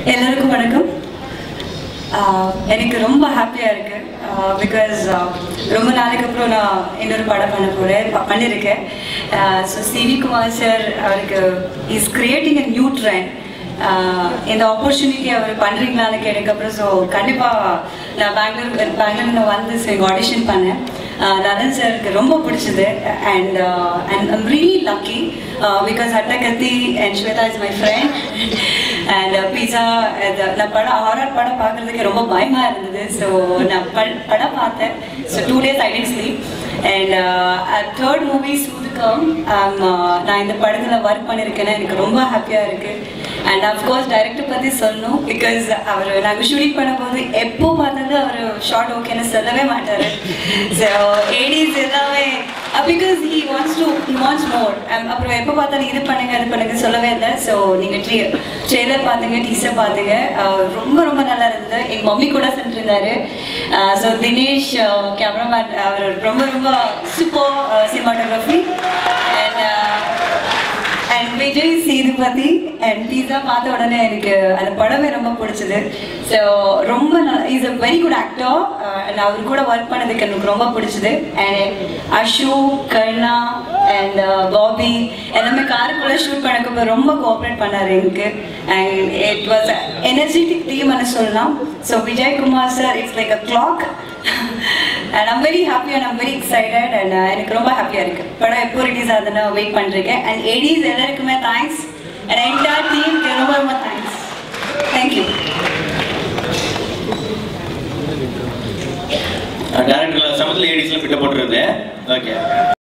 எல்லாருக்கும் வணக்கம் ஆஹ் எனக்கு ரொம்ப ஹாப்பியாக இருக்கு பிகாஸ் ரொம்ப நாளைக்கு அப்புறம் நான் இன்னொரு படம் பண்ண போகிறேன் பண்ணியிருக்கேன் ஸோ சிவி குமார் சார் அவருக்கு is creating a new trend இந்த ஆப்பர்ச்சுனிட்டி அவர் பண்ணுறீங்களான்னு கேட்டதுக்கப்புறம் ஸோ கண்டிப்பாக நான் பெங்களூர் பெங்களூர் நான் வந்து சரி ஆடிஷன் பண்ணேன் நலன் சாருக்கு ரொம்ப பிடிச்சது and and I'm really lucky because Attakathi and Swetha is my friend and Pizza நான் படம் ஹாரர் படம் பார்க்குறதுக்கு ரொம்ப பயமாக இருந்தது ஸோ நான் பட படம் பார்த்தேன் so two days I didn't sleep and third movie சூதுக்கம் நான் இந்த படத்தில் ஒர்க் பண்ணியிருக்கேன்னு எனக்கு ரொம்ப ஹாப்பியாக இருக்குது அண்ட் அஃப்கோர்ஸ் டைரக்டர் பற்றி சொல்லணும் பிகாஸ் அவர் நாங்கள் ஷூட்டிங் பண்ணும்போது எப்போ பார்த்தாலும் அவர் ஷார்ட் ஓகேன்னு சொல்லவே மாட்டார் ஸோ ஏடிஸ் எல்லாமே because he wants to wants more அப்புறம் எப்போ பார்த்தாலும் இது பண்ணுங்க அது பண்ணுங்க சொல்லவே இல்லை ஸோ நீங்கள் ட்ரீ ட்ரெய்லர் பார்த்துங்க டீசர் பார்த்துங்க அஹ் ரொம்ப ரொம்ப நல்லா இருந்தது எங்கள் மம்மி கூட சென்றிருந்தாரு ஸோ தினேஷ் கேமராமேன் அவர் ரொம்ப ரொம்ப super cinematography and and Vijay Sethupathi and Pizza பார்த்த உடனே எனக்கு அந்த படமே ரொம்ப பிடிச்சது ஸோ ரொம்ப is a very good actor and அவர் கூட ஒர்க் பண்ணதுக்கு எனக்கு ரொம்ப பிடிச்சது அண்ட் அஷு கர்ணா அண்ட் பாபி எல்லாமே காருக்குள்ளே ஷூட் பண்ணக்கப்போ ரொம்ப கோஆப்ரேட் பண்ணார் எனக்கு அண்ட் இட் வாஸ் எனர்ஜெட்டிக் டீம்னு சொல்லலாம் so Vijay Kumar sir it's like a clock and I'm very happy and I'm very excited and எனக்கு ரொம்ப ஹாப்பியாக இருக்கு படம் எப்போ ரிலீஸ் ஆகுதுன்னு வெயிட் பண்ணிருக்கேன் அண்ட் ஏடிஸ் எல்லாருக்குமே தேங்க்ஸ் அண்ட் என்டையர் டீமுக்கு ரொம்ப ரொம்ப தேங்க்ஸ் தேங்க்யூ டேரக்டர்ல சமத்துல லேடிஸ்ல பிட்ட போட்டுருந்தேன் ஓகே